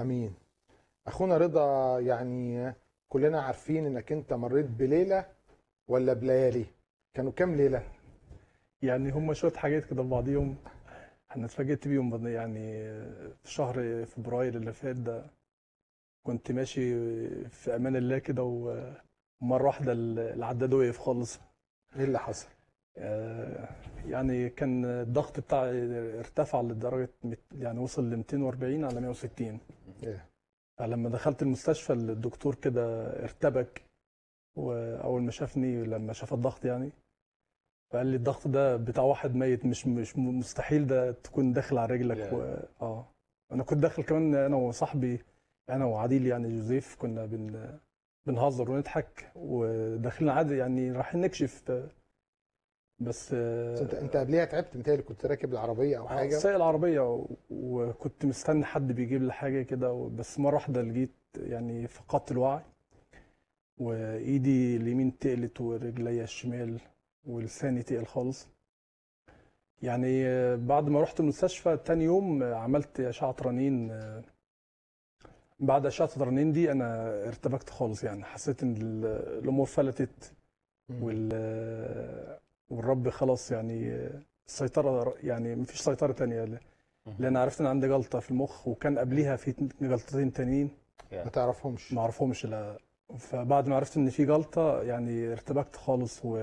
امين اخونا رضا يعني كلنا عارفين انك انت مريت بليله ولا بليالي كانوا كام ليله يعني هم شويه حاجات كده ببعضيهم انا اتفاجئت بيهم بض- يعني في شهر فبراير اللي فات ده كنت ماشي في امان الله كده ومره واحده العداد وقف خالص ايه اللي حصل آه، يعني كان الضغط بتاعي ارتفع لدرجه مت- يعني وصل ل 240 على 160 إيه؟ فلما دخلت المستشفى الدكتور كده ارتبك واول ما شافني لما شاف الضغط يعني فقال لي الضغط ده بتاع واحد ميت مش مش مستحيل ده تكون داخل على رجلك يا. و... اه انا كنت داخل كمان انا وصاحبي انا وعديل يعني جوزيف كنا بن بنهزر ونضحك وداخلين عادي يعني رايحين نكشف بس بس انت انت قبليها تعبت متهيألي كنت راكب العربيه او آه، حاجه سايق العربية و- وكنت مستني حد بيجيب لي حاجة كده و- بس مرة واحدة لقيت يعني فقدت الوعي وإيدي اليمين تقلت ورجلي الشمال ولساني تقل خالص يعني آه، بعد ما رحت المستشفى تاني يوم آه، عملت أشعة رنين آه، بعد أشعة الرنين دي أنا ارتبكت خالص يعني حسيت إن ال- الأمور فلتت مم. وال والرب خلاص يعني السيطرة يعني مفيش سيطرة تانية لأن عرفت إن عندي جلطة في المخ وكان قبليها في جلطتين تانيين ما تعرفهمش ما أعرفهمش لا فبعد ما عرفت إن في جلطة يعني ارتبكت خالص و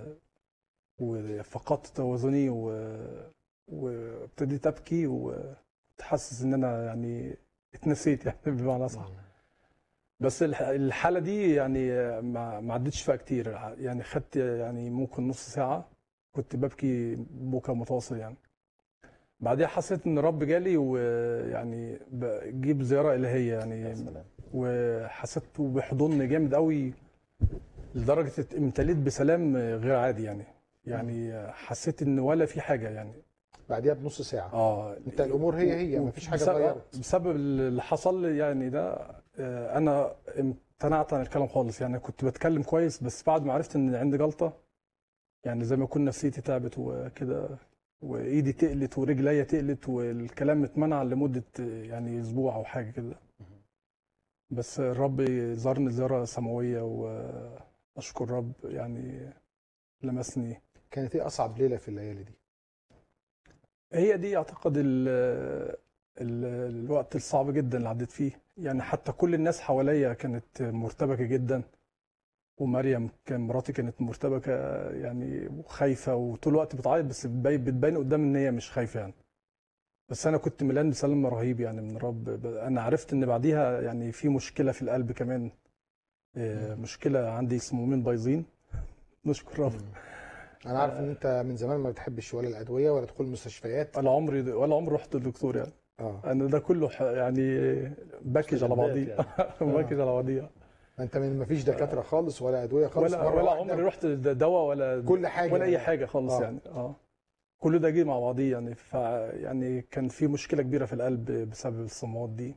وفقدت توازني و وابتديت أبكي وتحسس إن أنا يعني اتنسيت يعني بمعنى صح بس الح- الحالة دي يعني ما ما عدتش فيها كتير يعني خدت يعني ممكن نص ساعة كنت ببكي بكا متواصل يعني بعدها حسيت ان الرب جالي ويعني بجيب زيارة إلهية يا يعني سلام وحسيت بحضن جامد قوي لدرجة امتليت بسلام غير عادي يعني يعني حسيت ان ولا في حاجة يعني بعديها بنص ساعه اه انت الامور هي هي مفيش حاجه بسبب, اتغيرت بسبب اللي حصل لي يعني ده آه، انا امتنعت عن الكلام خالص يعني كنت بتكلم كويس بس بعد ما عرفت ان عندي جلطه يعني زي ما يكون نفسيتي تعبت وكده وايدي تقلت ورجليا تقلت والكلام اتمنع لمده آه، يعني اسبوع او حاجه كده بس الرب زارني زياره سماويه واشكر الرب يعني لمسني كانت ايه اصعب ليله في الليالي دي هي دي اعتقد ال ال الوقت الصعب جدا اللي عديت فيه يعني حتى كل الناس حواليا كانت مرتبكة جدا ومريم كان مراتي كانت مرتبكة يعني وخايفة وطول الوقت بتعيط بس بتبين, بتبين قدام ان هي مش خايفة يعني بس انا كنت مليان بسلام رهيب يعني من الرب ب- انا عرفت ان بعديها يعني في مشكلة في القلب كمان آه، مشكلة عندي صمامين بايظين نشكر الرب انا عارف ان انت من زمان ما بتحبش ولا الادويه ولا تدخل مستشفيات ولا عمري ولا عمري رحت للدكتور يعني اه انا ده كله ح- يعني باكج على بعضيه يعني. باكج على بعضيه انت من ما فيش دكاتره خالص ولا ادويه خالص ولا مرة ولا واحدة عمري رحت د- دواء ولا كل حاجه ولا اي يعني. حاجه خالص آه. يعني اه كل ده جه مع بعضيه يعني ف يعني كان في مشكله كبيره في القلب بسبب الصمامات دي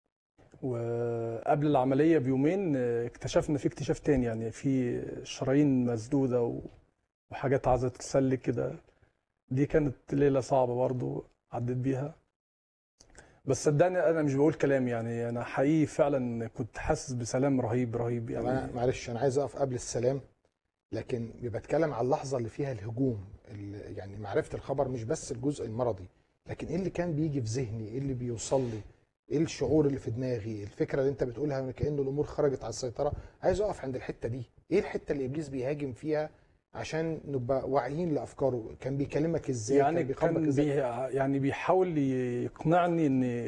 وقبل العمليه بيومين آه، اكتشفنا في اكتشاف تاني يعني في شرايين مسدوده و- وحاجات عايزه تتسلك كده دي كانت ليله صعبه برضو عديت بيها بس صدقني انا مش بقول كلام يعني انا حقيقي فعلا كنت حاسس بسلام رهيب رهيب طب انا يعني معلش انا عايز اقف قبل السلام لكن بتكلم على اللحظه اللي فيها الهجوم ال- يعني معرفه الخبر مش بس الجزء المرضي لكن ايه اللي كان بيجي في ذهني ايه اللي بيوصل لي ايه الشعور اللي في دماغي الفكره اللي انت بتقولها كانه الامور خرجت على السيطره عايز اقف عند الحته دي ايه الحته اللي ابليس بيهاجم فيها عشان نبقى واعيين لافكاره كان بيكلمك ازاي يعني كان بيخاطبك كان ازاي بي يعني بيحاول يقنعني ان